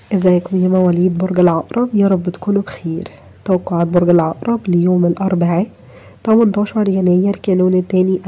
ازيكم يا مواليد برج العقرب يا رب تكونوا بخير توقعات برج العقرب ليوم الأربعاء 18 يناير كانون التاني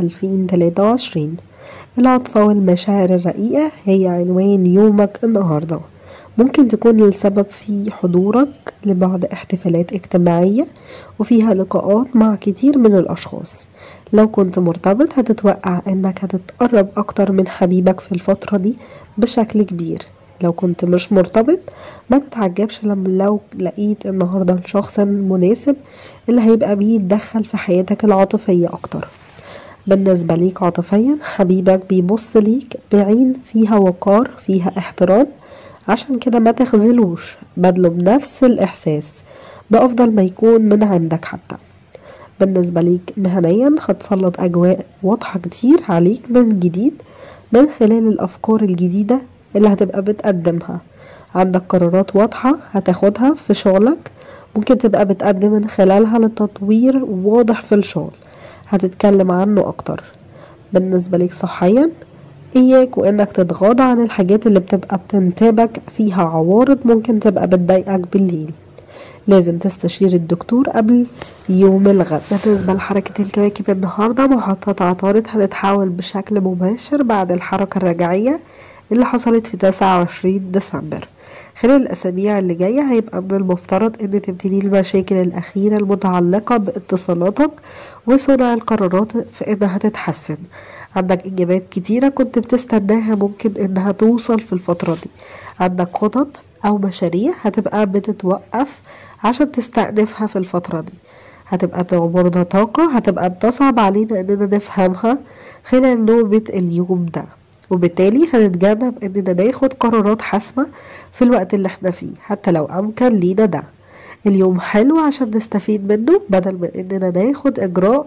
2023 العاطفة والمشاعر الرقيقة هي عنوان يومك النهاردة ممكن تكون السبب في حضورك لبعض احتفالات اجتماعية وفيها لقاءات مع كتير من الأشخاص لو كنت مرتبط هتتوقع انك هتتقرب اكتر من حبيبك في الفترة دي بشكل كبير لو كنت مش مرتبط ما تتعجبش لما لو لقيت النهاردة الشخص المناسب اللي هيبقى بيتدخل في حياتك العاطفية اكتر بالنسبة ليك عاطفيا حبيبك بيبص ليك بعين فيها وقار فيها احترام عشان كده ما تخذلوش بدله بنفس الاحساس بأفضل ما يكون من عندك حتى بالنسبة ليك مهنيا هتسلط أجواء واضحة كتير عليك من جديد من خلال الأفكار الجديدة اللي هتبقى بتقدمها عندك قرارات واضحة هتاخدها في شغلك ممكن تبقى بتقدم من خلالها لتطوير واضح في الشغل هتتكلم عنه أكتر بالنسبة ليك صحيا إياك وإنك تتغاضى عن الحاجات اللي بتبقى بتنتابك فيها عوارض ممكن تبقى بتضايقك بالليل لازم تستشير الدكتور قبل يوم الغد بالنسبة لحركة الكواكب النهاردة محطة عطارد هتتحول بشكل مباشر بعد الحركة الرجعية اللي حصلت في 29 ديسمبر خلال الأسابيع اللي جاية هيبقى من المفترض إن تبتدي المشاكل الأخيرة المتعلقة باتصالاتك وصنع القرارات في إنها تتحسن عندك إجابات كتيرة كنت بتستناها ممكن إنها توصل في الفترة دي عندك خطط أو مشاريع هتبقى بتتوقف عشان تستأنفها في الفترة دي هتبقى تعبرنا طاقة هتبقى بتصعب علينا إننا نفهمها خلال نوبة اليوم ده وبالتالي هنتجنب إننا ناخد قرارات حاسمة في الوقت اللي احنا فيه حتى لو أمكن لينا ده اليوم حلو عشان نستفيد منه بدل من إننا ناخد إجراء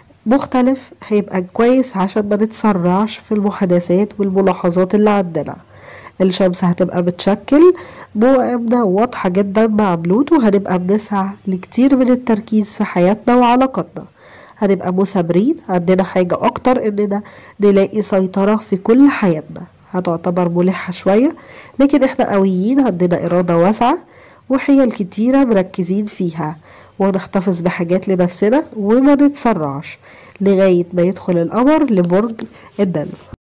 مختلف هيبقى كويس عشان ما نتسرعش في المحادثات والملاحظات اللي عندنا الشمس هتبقى بتشكل مؤامنة واضحة جدا مع بلوتو وهنبقى بنسعى لكتير من التركيز في حياتنا وعلاقاتنا هنبقى مثابرين عندنا حاجة أكتر إننا نلاقي سيطرة في كل حياتنا هتعتبر ملحة شوية لكن احنا قويين عندنا إرادة واسعة وحيل كتيرة مركزين فيها ونحتفظ بحاجات لنفسنا وما نتسرعش لغاية ما يدخل القمر لبرج الدلو